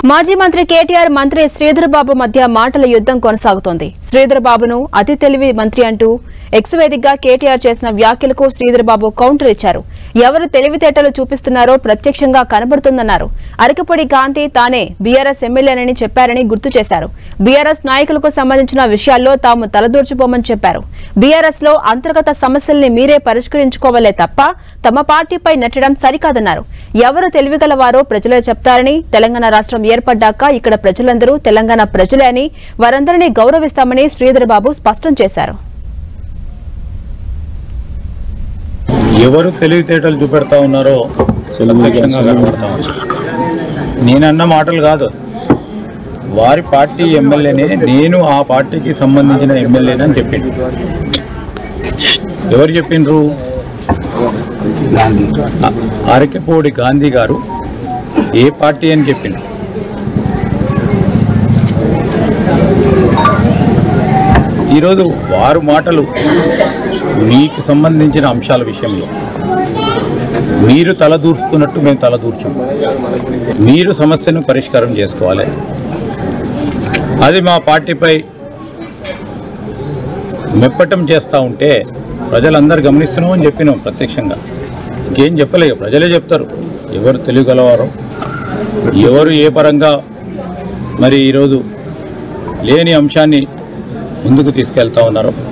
మాజీ మంత్రి కేటీఆర్ మంత్రి శ్రీధర్ బాబు మధ్య మాటల యుద్ధం కొనసాగుతోంది శ్రీధర్ బాబును అతి తెలివి మంత్రి అంటూ ఎక్స్ వేదికగా కేటీఆర్ చేసిన వ్యాఖ్యలకు శ్రీధర్ బాబు కౌంటర్ ఇచ్చారు ఎవరు తెలివితేటలు చూపిస్తున్నారో ప్రత్యక్షంగా కనబడుతుందన్నారు అరకపొడి గాంధీ తానే బీఆర్ఎస్ ఎమ్మెల్యేనని చెప్పారని గుర్తు చేశారు బీఆర్ఎస్ నాయకులకు సంబంధించిన విషయాల్లో తాము తలదూర్చిపోమని చెప్పారు బీఆర్ఎస్ లో అంతర్గత సమస్యల్ని మీరే పరిష్కరించుకోవాలే తప్ప తమ పార్టీపై నెట్టడం సరికాదన్నారు ఎవరు తెలివిగలవారో ప్రజలే చెప్తారని తెలంగాణ రాష్ట్రం ఏర్పడ్డాక ఇక్కడ ప్రజలందరూ తెలంగాణ ప్రజలే అని వారందరినీ గౌరవిస్తామని శ్రీధర్ బాబు స్పష్టం చేశారు ఎవరు తెలివితేటలు చూపెడతా ఉన్నారో ప్రత్యక్షంగా కనబడతా ఉంది. నేనన్న మాటలు కాదు వారి పార్టీ ఎమ్మెల్యేనే నేను ఆ పార్టీకి సంబంధించిన ఎమ్మెల్యేనే అని చెప్పిండు ఎవరు చెప్పిండ్రు అ- అరకెపోడి గాంధీ గారు ఏ పార్టీ అని చెప్పిండు ఈరోజు వారు మాటలు మీకు సంబంధించిన అంశాల విషయంలో మీరు తలదూర్చుతున్నట్టు మేము తలదూర్చాం మీరు సమస్యను పరిష్కారం చేసుకోవాలి అది మా పార్టీపై మెప్పటం చేస్తూ ఉంటే ప్రజలందరూ గమనిస్తున్నాం అని చెప్పినాం ప్రత్యక్షంగా ఇంకేం చెప్పలేదు ప్రజలే చెప్తారు ఎవరు తెలియగలవారో ఎవరు ఏ పరంగా మరి ఈరోజు లేని అంశాన్ని ముందుకు తీసుకెళ్తా ఉన్నారో